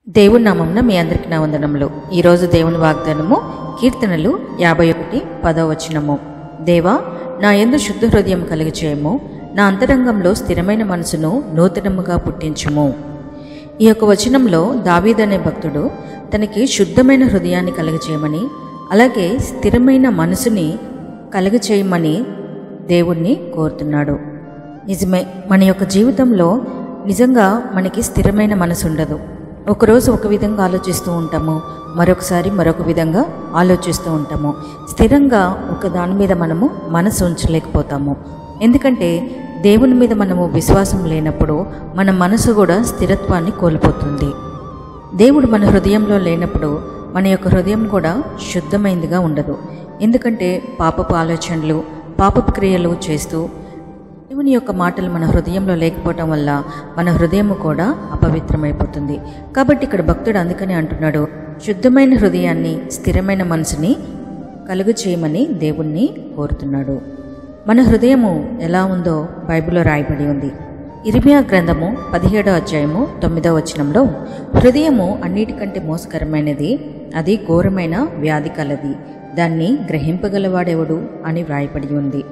దేవుని నామంన మీ అందరికి నా వందనములు ఈరోజు దేవుని వాగ్దానము కీర్తనలు యాభై ఒకటి పదవ వచనము దేవా నా ఎందు శుద్ధ హృదయం కలిగి చేయము నా అంతరంగంలో స్థిరమైన మనసును నూతనముగా పుట్టించుము ఈ యొక్క వచనంలో దావీదనే భక్తుడు తనకి శుద్ధమైన హృదయాన్ని కలుగచేయమని అలాగే స్థిరమైన మనసుని కలుగచేయమని దేవుణ్ణి కోరుతున్నాడు నిజమే మన యొక్క జీవితంలో నిజంగా మనకి స్థిరమైన మనసు ఉండదు ఒకరోజు ఒక విధంగా ఆలోచిస్తూ ఉంటాము మరొకసారి మరొక విధంగా ఆలోచిస్తూ ఉంటాము స్థిరంగా ఒక దాని మీద మనము మనసు ఉంచలేకపోతాము ఎందుకంటే దేవుని మీద మనము విశ్వాసం లేనప్పుడు మన మనసు కూడా స్థిరత్వాన్ని కోల్పోతుంది దేవుడు మన హృదయంలో లేనప్పుడు మన యొక్క హృదయం కూడా శుద్ధమైందిగా ఉండదు ఎందుకంటే పాపపు ఆలోచనలు పాపపు క్రియలు చేస్తూ దేవుని యొక్క మాటలు మన హృదయంలో లేకపోవటం వల్ల మన హృదయం కూడా అపవిత్రమైపోతుంది కాబట్టి ఇక్కడ భక్తుడు అందుకనే అంటున్నాడు శుద్ధమైన హృదయాన్ని స్థిరమైన మనసుని కలుగు చేయమని దేవుణ్ణి కోరుతున్నాడు మన హృదయము ఎలా ఉందో బైబిల్లో రాయబడి ఉంది ఇరిమియా గ్రంథము పదిహేడో అధ్యాయము తొమ్మిదో వచనంలో హృదయము అన్నిటికంటే మోసకరమైనది అది ఘోరమైన వ్యాధి కలది దాన్ని గ్రహింపగలవాడెవడు అని వ్రాయబడి ఉంది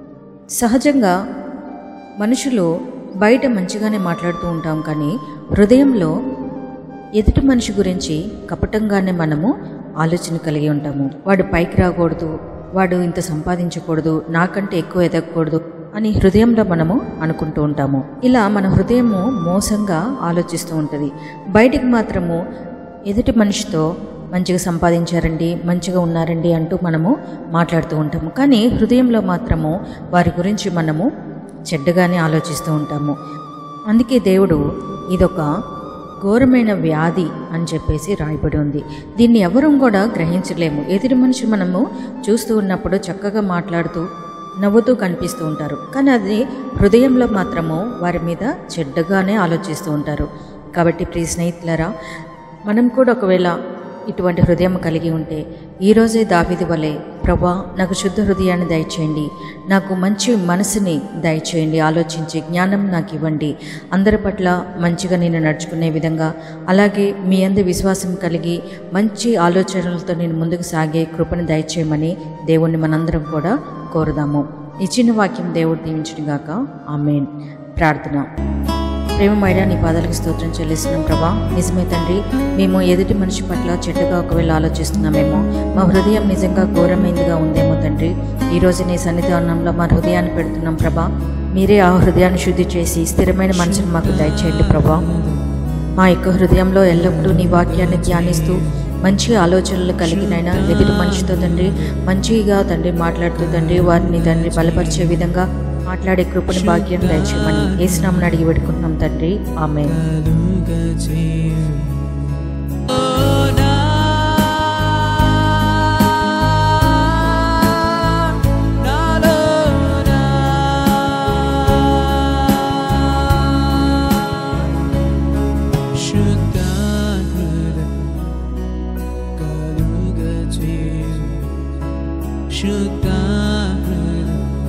సహజంగా మనుషులు బయట మంచిగానే మాట్లాడుతూ ఉంటాం కానీ హృదయంలో ఎదుటి మనిషి గురించి కపటంగానే మనము ఆలోచన కలిగి ఉంటాము వాడు పైకి రాకూడదు వాడు ఇంత సంపాదించకూడదు నాకంటే ఎక్కువ ఎదగకూడదు అని హృదయంలో మనము అనుకుంటూ ఉంటాము ఇలా మన హృదయము మోసంగా ఆలోచిస్తూ ఉంటుంది బయటికి మాత్రము ఎదుటి మనిషితో మంచిగా సంపాదించారండి మంచిగా ఉన్నారండి అంటూ మనము మాట్లాడుతూ ఉంటాము కానీ హృదయంలో మాత్రము వారి గురించి మనము చెడ్డగానే ఆలోచిస్తూ ఉంటాము అందుకే దేవుడు ఇదొక ఘోరమైన వ్యాధి అని చెప్పేసి రాయబడి ఉంది దీన్ని ఎవరూ కూడా గ్రహించలేము ఎదుటి మనిషి మనము చూస్తూ ఉన్నప్పుడు చక్కగా మాట్లాడుతూ నవ్వుతూ కనిపిస్తూ ఉంటారు కానీ అది హృదయంలో మాత్రము వారి మీద చెడ్డగానే ఆలోచిస్తూ ఉంటారు కాబట్టి ప్రియ స్నేహితులరా మనం కూడా ఒకవేళ ఇటువంటి హృదయం కలిగి ఉంటే ఈరోజే దావిది వలె ప్రభా నాకు శుద్ధ హృదయాన్ని దయచేయండి నాకు మంచి మనసుని దయచేయండి ఆలోచించి జ్ఞానం నాకు ఇవ్వండి అందరి పట్ల మంచిగా నేను నడుచుకునే విధంగా అలాగే మీ అందు విశ్వాసం కలిగి మంచి ఆలోచనలతో నేను ముందుకు సాగే కృపను దయచేయమని దేవుణ్ణి మనందరం కూడా కోరుదాము ఇచ్చిన వాక్యం దేవుడు దీవించిన గాక ఆమెన్ ప్రార్థన ప్రేమమైన నీ పాదాలకు స్తోత్రం చెల్లిస్తున్నాం ప్రభా నిజమే తండ్రి మేము ఎదుటి మనిషి పట్ల చెడ్డగా ఒకవేళ ఆలోచిస్తున్నామేమో మా హృదయం నిజంగా ఘోరమైందిగా ఉందేమో తండ్రి ఈరోజు నీ సన్నిధానంలో మా హృదయాన్ని పెడుతున్నాం ప్రభా మీరే ఆ హృదయాన్ని శుద్ధి చేసి స్థిరమైన మనసును మాకు దయచేయండి ప్రభా మా యొక్క హృదయంలో ఎల్లప్పుడూ నీ వాక్యాన్ని ధ్యానిస్తూ మంచి ఆలోచనలు కలిగినైనా ఎదుటి మనిషితో తండ్రి మంచిగా తండ్రి మాట్లాడుతూ తండ్రి వారిని తండ్రి బలపరిచే విధంగా మాట్లాడే కృపని భాగ్యం దయచేయమని ఏసునామని అడిగి పెట్టుకుంటున్నాం తండ్రి ఆమె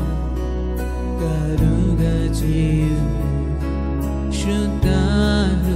शुद्ध